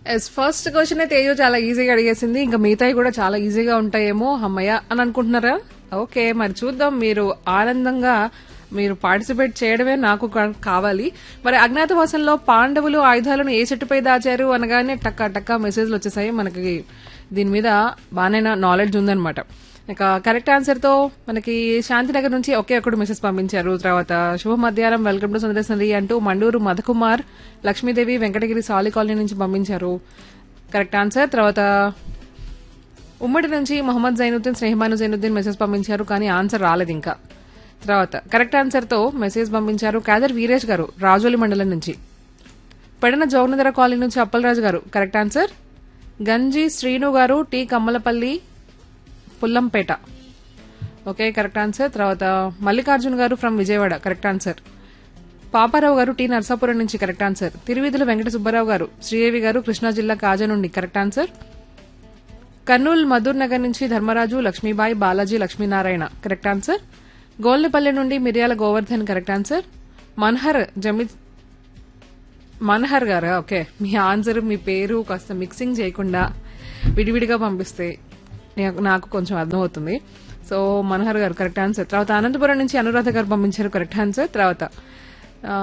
yes first question Teju చాలా ఈజీగా అడిగేసింది ఇంకా మిగతాయి కూడా చాలా ఈజీగా ఉంటాయేమో అమ్మయ్య అని అనుకుంటున్నారా ఓకే మరి చూద్దాం మీరు ఆనందంగా మీరు పార్టిసిపేట్ చేయడమే నాకు కా- కావాలి మరి అజ్ఞాతవాసంలో పాండవులు ఆయుధాలను ఏ చెట్టుపై దాచారు అనగానే టక్కా టక్కా మెసేజ్లు వచ్చేసాయి మనకి దీని మీద బాగానే నాలెడ్జ్ ఉందన్నమాట ఇక కరెక్ట్ ఆన్సర్ తో మనకి శాంతినగర్ నుంచి ఒకే ఒక్కడు మెసేజ్ పంపించారు తర్వాత శుభ మధ్యాహ్నం వెల్కమ్ టు సందర్శనరి అంటూ మండూరు మధుకుమార్ లక్ష్మీదేవి వెంకటగిరి సాలి కాలనీ నుంచి పంపించారు కరెక్ట్ ఆన్సర్ తర్వాత ఉమ్మడి నుంచి మొహమ్మద్ జైనుద్దీన్ స్నేహమాను జైనుద్దీన్ మెసేజ్ పంపించారు కానీ ఆన్సర్ రాలేదు ఇంకా తర్వాత కరెక్ట్ ఆన్సర్ తో మెసేజ్ పంపించారు కాదర్ వీరేష్ గారు రాజోలి మండలం నుంచి పెడన జోగనదర కాలనీ నుంచి అప్పలరాజు గారు correct answer Ganji Srinu garu T Kammalapalli Pullampet okay correct answer తర్వాత Mallikarjun garu from Vijayawada correct answer Paparao garu T Narsapuram నుంచి కరెక్ట్ ఆన్సర్ తిరువిధుల వెంకట సుబ్బారావు గారు శ్రీదేవి గారు కృష్ణా జిల్లా కాజా నుండి కరెక్ట్ ఆన్సర్ కర్నూలు మధుర్ నగర్ నుంచి ధర్మరాజు లక్ష్మీబాయి బాలాజీ లక్ష్మీనారాయణ కరెక్ట్ ఆన్సర్ గోల్నపల్లి నుండి మిర్యాల గోవర్ధన్ కరెక్ట్ ఆన్సర్ మన్హర్ జమి మన్హర్ గారా ఓకే మీ ఆన్సర్ మీ పేరు కాస్త మిక్సింగ్ చేయకుండా విడివిడిగా పంపిస్తే నాకు- నాకు కొంచెం అర్థమవుతుంది సో మనోహర్ గారు కరెక్ట్ ఆన్సర్ తర్వాత అనంతపురం నుంచి అనురాధ గారు పంపించారు కరెక్ట్ ఆన్సర్ తర్వాత ఆ,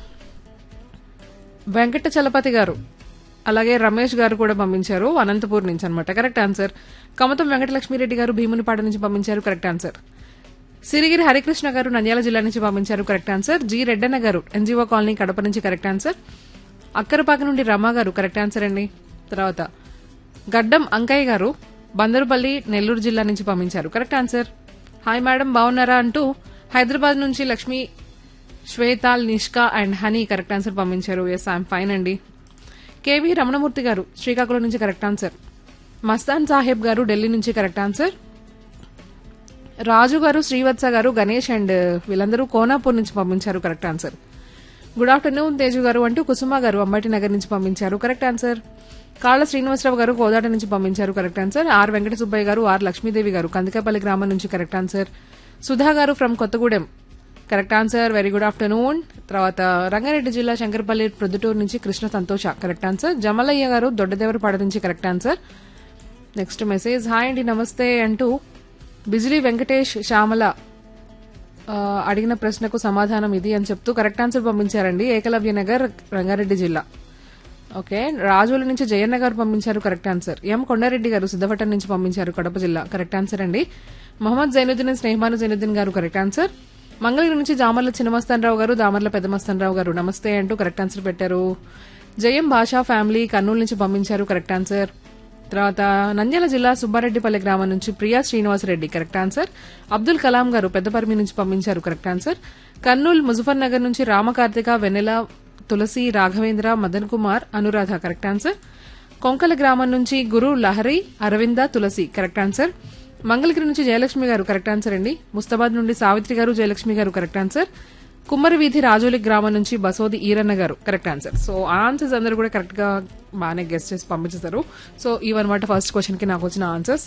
వెంకట చలపతి గారు అలాగే రమేష్ గారు కూడా పంపించారు అనంతపూర్ నుంచి అనమాట కరెక్ట్ ఆన్సర్ కమతం వెంకటలక్ష్మిరెడ్డి గారు భీమునిపాడ నుంచి పంపించారు కరెక్ట్ ఆన్సర్ సిరిగిరి హరికృష్ణ గారు నంద్యాల జిల్లా నుంచి పంపించారు కరెక్ట్ ఆన్సర్ జి రెడ్డన్న గారు ఎన్జీఓ కాలనీ కడప నుంచి కరెక్ట్ ఆన్సర్ అక్కరపాక నుండి రమా గారు కరెక్ట్ ఆన్సర్ అండి తర్వాత గడ్డం అంకయ్య గారు బందరుపల్లి నెల్లూరు జిల్లా నుంచి పంపించారు కరెక్ట్ ఆన్సర్ హాయ్ మేడం బాగున్నారా అంటూ హైదరాబాద్ నుంచి Lakshmi Shwetal Nishka and Honey correct answer పంపించారు ఎస్ ఐఎమ్ ఫైన్ అండి కేవీ రమణమూర్తి గారు శ్రీకాకుళం నుంచి కరెక్ట్ ఆన్సర్ మస్తాన్ సాహెబ్ గారు ఢిల్లీ నుంచి కరెక్ట్ ఆన్సర్ రాజు గారు శ్రీవత్స గారు గణేష్ అండ్ వీళ్ళందరూ కోనాపూర్ నుంచి పంపించారు correct answer good afternoon Teju garu అంటూ కుసుమ గారు అంబటి నగర్ నుంచి పంపించారు కరెక్ట్ ఆన్సర్ కాళ్ళ శ్రీనివాసరావు గారు కోదాట నుంచి పంపించారు correct answer R Venkata Subbaiah garu R Lakshmidevi గారు కందికపల్లి గ్రామం నుంచి correct answer Sudha garu from Kothagudem correct answer very good afternoon తర్వాత రంగారెడ్డి జిల్లా శంకరపల్లి ప్రొద్దుటూరు నుంచి కృష్ణ సంతోష కరెక్ట్ ఆన్సర్ జమలయ్య గారు దొడ్డదేవరపాడ నుంచి correct answer next message hi అండి నమస్తే అంటూ బిజిలీ వెంకటేష్ శ్యామల ఆ, అడిగిన ప్రశ్నకు సమాధానం ఇది అని చెప్తూ కరెక్ట్ ఆన్సర్ పంపించారండి ఏకలవ్య నగర్ రంగారెడ్డి జిల్లా ఓకే రాజుల నుంచి జయన్న గారు పంపించారు కరెక్ట్ ఆన్సర్ ఎం కొండారెడ్డి గారు సిద్ధపట్టం నుంచి పంపించారు కడప జిల్లా కరెక్ట్ ఆన్సర్ అండి మహమ్మద్ జైనుద్దీన్ స్నేహమాను జైనుద్దీన్ గారు కరెక్ట్ ఆన్సర్ మంగళగిరి నుంచి జామర్ల చిన్నమస్తానరావు గారు దామర్ల పెద్దమస్తానరావు గారు నమస్తే అంటూ కరెక్ట్ ఆన్సర్ పెట్టారు జయం భాషా ఫ్యామిలీ కర్నూలు నుంచి పంపించారు కరెక్ట్ ఆన్సర్ తర్వాత నంద్యాల జిల్లా సుబ్బారెడ్డిపల్లి గ్రామం నుంచి ప్రియా శ్రీనివాసరెడ్డి కరెక్ట్ ఆన్సర్ అబ్దుల్ కలాం గారు పెద్దపరిమి నుంచి పంపించారు కరెక్ట్ ఆన్సర్ కర్నూలు ముజఫర్ నగర్ నుంచి రామకార్తిక వెన్నెల తులసి రాఘవేంద్ర మదన్ కుమార్ అనురాధ కరెక్ట్ ఆన్సర్ కొంకల గ్రామం నుంచి గురు లహరి అరవింద తులసి కరెక్ట్ ఆన్సర్ మంగళగిరి నుంచి జయలక్ష్మి గారు కరెక్ట్ ఆన్సర్ అండి ముస్తాబాద్ నుండి సావిత్రి గారు జయలక్ష్మి గారు కరెక్ట్ ఆన్సర్ కుమ్మరి వీధి రాజోలి గ్రామం నుంచి బసోది ఈరన్న గారు కరెక్ట్ ఆన్సర్ సో ఆన్సర్స్ అందరూ కూడా కరెక్ట్ గా బాగానే గెస్ట్ చేసి పంపించేశారు సో ఇవన్నమాట ఫస్ట్ క్వశ్చన్ కి నాకు వచ్చిన ఆన్సర్స్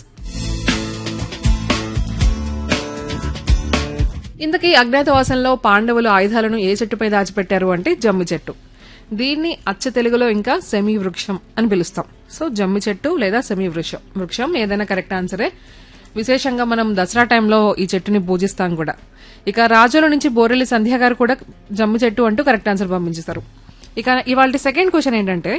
ఇంతకీ అజ్ఞాతవాసంలో పాండవులు ఆయుధాలను ఏ చెట్టుపై దాచిపెట్టారు అంటే జమ్మి చెట్టు దీన్ని అచ్చ తెలుగులో ఇంకా సెమీ వృక్షం అని పిలుస్తాం సో జమ్మి చెట్టు లేదా సెమీ వృక్షం వృక్షం ఏదైనా కరెక్ట్ ఆన్సరే విశేషంగా మనం దసరా టైంలో ఈ చెట్టుని పూజిస్తాం కూడా ఇక రాజుల నుంచి బోరెల్లి సంధ్య గారు కూడా జమ్మి చెట్టు అంటూ కరెక్ట్ ఆన్సర్ పంపించేస్తారు ఇక ఇవాళ సెకండ్ క్వశ్చన్ ఏంటంటే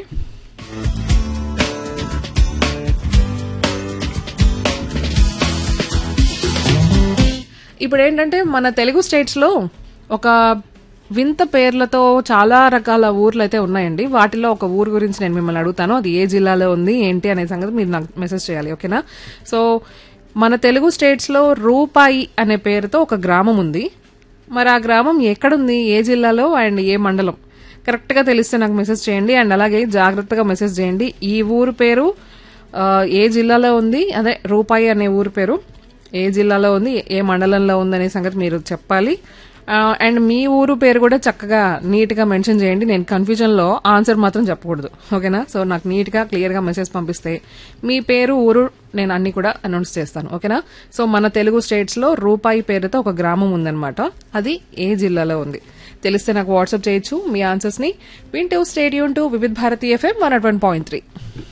ఇప్పుడు ఏంటంటే మన తెలుగు స్టేట్స్ లో ఒక వింత పేర్లతో చాలా రకాల ఊర్లు అయితే ఉన్నాయండి వాటిలో ఒక ఊరు గురించి నేను మిమ్మల్ని అడుగుతాను అది ఏ జిల్లాలో ఉంది ఏంటి అనే సంగతి మీరు నాకు మెసేజ్ చేయాలి ఓకేనా సో మన తెలుగు స్టేట్స్ లో రూపాయి అనే పేరుతో ఒక గ్రామం ఉంది మరి ఆ గ్రామం ఎక్కడుంది ఏ జిల్లాలో అండ్ ఏ మండలం కరెక్ట్ గా తెలిస్తే నాకు మెసేజ్ చేయండి అండ్ అలాగే జాగ్రత్తగా మెసేజ్ చేయండి ఈ ఊరు పేరు ఆ, ఏ జిల్లాలో ఉంది అదే రూపాయి అనే ఊరు పేరు ఏ జిల్లాలో ఉంది ఏ మండలంలో ఉంది అనే సంగతి మీరు చెప్పాలి ఆ, అండ్ మీ ఊరు పేరు కూడా చక్కగా నీట్ గా మెన్షన్ చేయండి నేను కన్ఫ్యూజన్ లో ఆన్సర్ మాత్రం చెప్పకూడదు ఓకేనా సో నాకు నీట్ గా క్లియర్ గా మెసేజ్ పంపిస్తే మీ పేరు ఊరు నేను అన్ని కూడా అనౌన్స్ చేస్తాను ఓకేనా సో మన తెలుగు స్టేట్స్ లో రూపాయి పేరుతో ఒక గ్రామం ఉందన్నమాట అది ఏ జిల్లాలో ఉంది తెలిస్తే నాకు వాట్సాప్ చేయొచ్చు మీ ఆన్సర్స్ ని వింటూ stadium to Vividh Bharati FM one point three